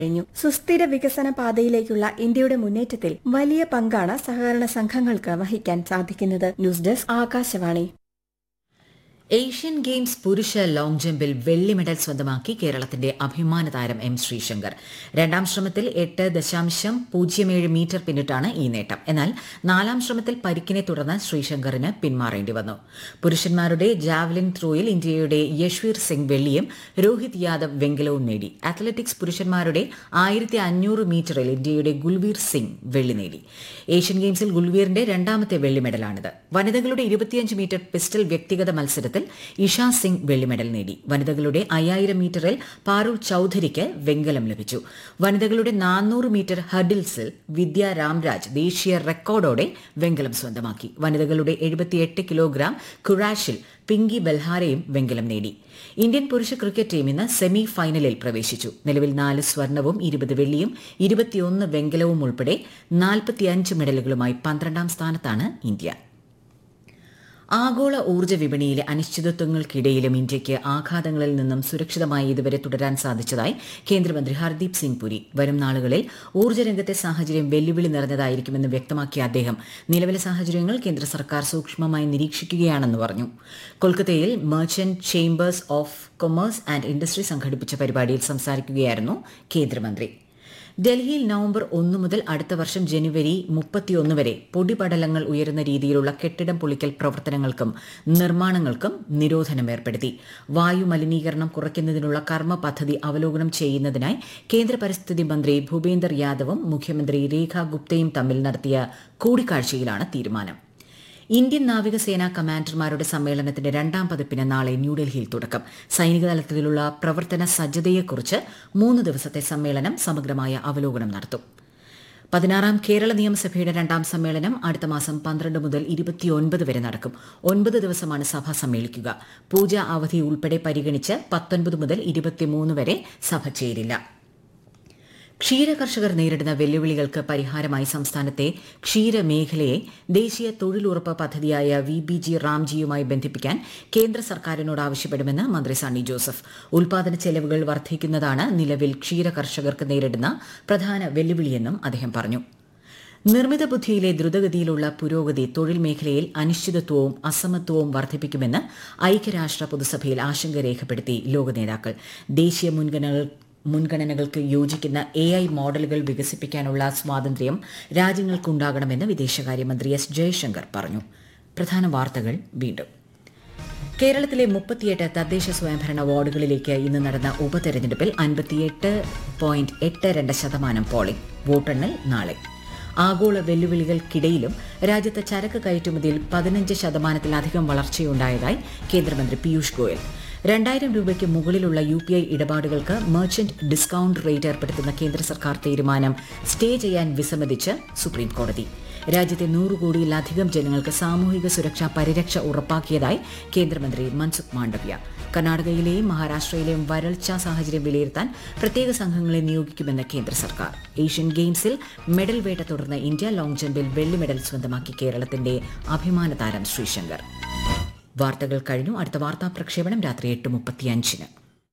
കഴിഞ്ഞു സുസ്ഥിര വികസന പാതയിലേക്കുള്ള ഇന്ത്യയുടെ മുന്നേറ്റത്തിൽ വലിയ പങ്കാണ് സഹകരണ സംഘങ്ങൾക്ക് വഹിക്കാൻ സാധിക്കുന്നത് news desk Akashvani Asian games പുരുഷ ലോങ് ജമ്പിൽ വെള്ളി മെഡൽ സ്വന്തമാക്കി കേരളത്തിന്റെ അഭിമാന താരം എം ശ്രീശങ്കർ രണ്ടാം ശ്രമത്തിൽ എട്ട് ദശാംശം പൂജ്യം ഏഴ് മീറ്റർ പിന്നിട്ടാണ് ഈ നേട്ടം എന്നാൽ നാലാം ശ്രമത്തിൽ പരിക്കിനെ തുടർന്ന് ശ്രീശങ്കറിന് പിന്മാറേണ്ടി വന്നു പുരുഷന്മാരുടെ ജാവലിൻ ത്രോയിൽ ഇന്ത്യയുടെ യശ്വീർ സിംഗ് വെള്ളിയും രോഹിത് യാദവ് വെങ്കലവും നേടി അത്ലറ്റിക്സ് പുരുഷന്മാരുടെ ആയിരത്തി അഞ്ഞൂറ് മീറ്ററിൽ ഇന്ത്യയുടെ ഗുൽവീർ സിംഗ് വെള്ളി നേടി ഏഷ്യൻ ഗെയിംസിൽ ഗുൽവീറിന്റെ രണ്ടാമത്തെ വെള്ളി മെഡലാണിത് വനിതകളുടെ ഇരുപത്തിയഞ്ച് മീറ്റർ പിസ്റ്റൽ വ്യക്തിഗത മത്സരത്തിൽ ഇഷ സിംഗ് വെള്ളി മെഡൽ നേടി വനിതകളുടെ അയ്യായിരം മീറ്ററിൽ പാരുൾ ചൌധരിക്ക് വെങ്കലം ലഭിച്ചു വനിതകളുടെ നാനൂറ് മീറ്റർ ഹഡിൽസിൽ വിദ്യ രാംരാജ് ദേശീയ റെക്കോർഡോടെ വെങ്കലം സ്വന്തമാക്കി വനിതകളുടെ എഴുപത്തിയെട്ട് കിലോഗ്രാം കുറാഷിൽ പിങ്കി ബൽഹാരയും വെങ്കലം നേടി ഇന്ത്യൻ പുരുഷ ക്രിക്കറ്റ് ടീം ഇന്ന് സെമി ഫൈനലിൽ പ്രവേശിച്ചു നിലവിൽ നാല് സ്വർണവും ഇരുപത് വെള്ളിയും ഇരുപത്തിയൊന്ന് വെങ്കലവും ഉൾപ്പെടെ നാൽപ്പത്തിയഞ്ച് മെഡലുകളുമായി പന്ത്രണ്ടാം സ്ഥാനത്താണ് ഇന്ത്യ ആഗോള ഊർജ്ജ വിപണിയിലെ അനിശ്ചിതത്വങ്ങൾക്കിടയിലും ഇന്ത്യയ്ക്ക് ആഘാതങ്ങളിൽ നിന്നും സുരക്ഷിതമായി ഇതുവരെ തുടരാൻ സാധിച്ചതായി കേന്ദ്രമന്ത്രി ഹർദീപ് സിംഗ് പുരി വരും നാളുകളിൽ ഊർജ്ജ രംഗത്തെ സാഹചര്യം വെല്ലുവിളി നിറഞ്ഞതായിരിക്കുമെന്ന് വ്യക്തമാക്കിയ അദ്ദേഹം നിലവിലെ സാഹചര്യങ്ങൾ കേന്ദ്ര സർക്കാർ സൂക്ഷ്മമായി നിരീക്ഷിക്കുകയാണെന്ന് പറഞ്ഞു കൊൽക്കത്തയിൽ merchant chambers of commerce and industry സംഘടിപ്പിച്ച പരിപാടിയിൽ സംസാരിക്കുകയായിരുന്നു കേന്ദ്രമന്ത്രി ഡൽഹിയിൽ നവംബർ ഒന്ന് മുതൽ അടുത്ത വർഷം ജനുവരി മുപ്പത്തിയൊന്ന് വരെ പൊടിപടലങ്ങൾ ഉയരുന്ന രീതിയിലുള്ള കെട്ടിടം പൊളിക്കൽ പ്രവർത്തനങ്ങൾക്കും നിർമ്മാണങ്ങൾക്കും നിരോധനം ഏർപ്പെടുത്തി വായു മലിനീകരണം കുറയ്ക്കുന്നതിനുള്ള കർമ്മ പദ്ധതി അവലോകനം ചെയ്യുന്നതിനായി കേന്ദ്ര പരിസ്ഥിതി മന്ത്രി ഭൂപേന്ദർ യാദവും മുഖ്യമന്ത്രി രേഖ ഗുപ്തയും തമ്മിൽ നടത്തിയ കൂടിക്കാഴ്ചയിലാണ് തീരുമാനം ഇന്ത്യൻ നാവികസേനാ കമാൻഡർമാരുടെ സമ്മേളനത്തിന്റെ രണ്ടാം പതിപ്പിന് നാളെ ന്യൂഡൽഹിയിൽ തുടക്കം സൈനിക തലത്തിലുള്ള പ്രവർത്തന സജ്ജതയെക്കുറിച്ച് മൂന്ന് ദിവസത്തെ സമ്മേളനം സമഗ്രമായ അവലോകനം നടത്തും പതിനാറാം കേരള നിയമസഭയുടെ രണ്ടാം സമ്മേളനം അടുത്ത മാസം പന്ത്രണ്ട് മുതൽ ഇരുപത്തിയൊൻപത് വരെ നടക്കും ഒൻപത് ദിവസമാണ് സഭ സമ്മേളിക്കുക പൂജ അവധി ഉൾപ്പെടെ പരിഗണിച്ച് പത്തൊൻപത് മുതൽ ഇരുപത്തിമൂന്ന് വരെ സഭ ചേരില്ല ക്ഷീരകർഷകർ നേരിടുന്ന വെല്ലുവിളികൾക്ക് പരിഹാരമായി സംസ്ഥാനത്തെ ക്ഷീരമേഖലയെ ദേശീയ തൊഴിലുറപ്പ് പദ്ധതിയായ വി ബി ജി റാംജിയുമായി ബന്ധിപ്പിക്കാൻ കേന്ദ്ര സർക്കാരിനോട് ആവശ്യപ്പെടുമെന്ന് മന്ത്രി സണ്ണി ജോസഫ് ഉൽപാദന ചെലവുകൾ വർദ്ധിക്കുന്നതാണ് നിലവിൽ ക്ഷീരകർഷകർക്ക് നേരിടുന്ന പ്രധാന വെല്ലുവിളിയെന്നും അദ്ദേഹം പറഞ്ഞു നിർമ്മിത ബുദ്ധിയിലെ ദ്രുതഗതിയിലുള്ള പുരോഗതി തൊഴിൽ മേഖലയിൽ അനിശ്ചിതത്വവും അസമത്വവും വർദ്ധിപ്പിക്കുമെന്ന് ഐക്യരാഷ്ട്ര പൊതുസഭയിൽ ആശങ്ക രേഖപ്പെടുത്തി ലോക നേതാക്കൾ ദേശീയ മുൻഗണനകൾ മുൻഗണനകൾക്ക് യോജിക്കുന്ന എ ഐ മോഡലുകൾ വികസിപ്പിക്കാനുള്ള സ്വാതന്ത്ര്യം രാജ്യങ്ങൾക്കുണ്ടാകണമെന്ന് വിദേശകാര്യമന്ത്രി എസ് ജയശങ്കർ പറഞ്ഞു പ്രധാന വാർത്തകൾ വീണ്ടും കേരളത്തിലെ മുപ്പത്തിയെട്ട് തദ്ദേശ സ്വയംഭരണ വാർഡുകളിലേക്ക് ഇന്ന് നടന്ന ഉപതെരഞ്ഞെടുപ്പിൽ അൻപത്തിയെട്ട് പോയിന്റ് എട്ട് രണ്ട് ശതമാനം പോളിംഗ് വോട്ടെണ്ണൽ നാളെ ആഗോള വെല്ലുവിളികൾക്കിടയിലും രാജ്യത്ത് ചരക്ക് കയറ്റുമതിയിൽ പതിനഞ്ച് ശതമാനത്തിലധികം വളർച്ചയുണ്ടായതായി കേന്ദ്രമന്ത്രി പീയൂഷ് ഗോയൽ രണ്ടായിരം രൂപയ്ക്ക് മുകളിലുള്ള യു പി ഐ ഇടപാടുകൾക്ക് മെർച്ചന്റ് ഡിസ്കൌണ്ട് റേറ്റ് ഏർപ്പെടുത്തുന്ന കേന്ദ്ര സർക്കാർ തീരുമാനം സ്റ്റേ ചെയ്യാൻ വിസമ്മതിച്ച് സുപ്രീം കോടതി രാജ്യത്തെ നൂറ് കോടിയിലധികം ജനങ്ങൾക്ക് സാമൂഹിക സുരക്ഷാ പരിരക്ഷ ഉറപ്പാക്കിയതായി കേന്ദ്രമന്ത്രി മൻസുഖ് മാണ്ഡവ്യ കർണാടകയിലെയും മഹാരാഷ്ട്രയിലെയും വരൾച്ചാ സാഹചര്യം വിലയിരുത്താൻ പ്രത്യേക സംഘങ്ങളെ നിയോഗിക്കുമെന്ന് കേന്ദ്ര സർക്കാർ ഏഷ്യൻ ഗെയിംസിൽ മെഡൽ വേട്ട തുടർന്ന് ഇന്ത്യ ലോങ് ജമ്പിൽ വെള്ളി മെഡൽ സ്വന്തമാക്കി കേരളത്തിന്റെ അഭിമാന താരം ശ്രീശങ്കർ വാർത്തകൾ കഴിഞ്ഞു അടുത്ത വാർത്താ പ്രക്ഷേപണം രാത്രി എട്ട് മുപ്പത്തിയഞ്ചിന്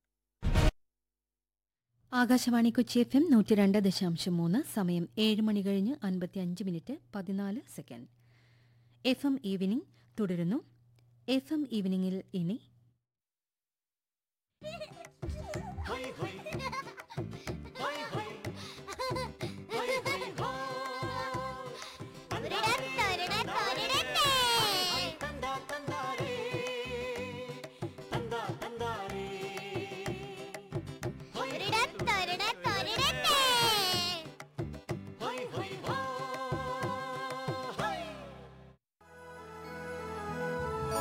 ആകാശവാണി കൊച്ചി എഫ് എം നൂറ്റി രണ്ട് ദശാംശം മൂന്ന് സമയം ഏഴ് മണി കഴിഞ്ഞ് അൻപത്തി അഞ്ച് മിനിറ്റ് പതിനാല് സെക്കൻഡ് എഫ് എം ഈവനിംഗ് തുടരുന്നു എഫ് എം ഈവനിംഗിൽ ഇനി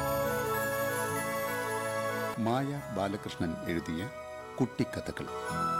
മായ ബാലകൃഷ്ണൻ എഴുതിയ കുട്ടിക്കഥകൾ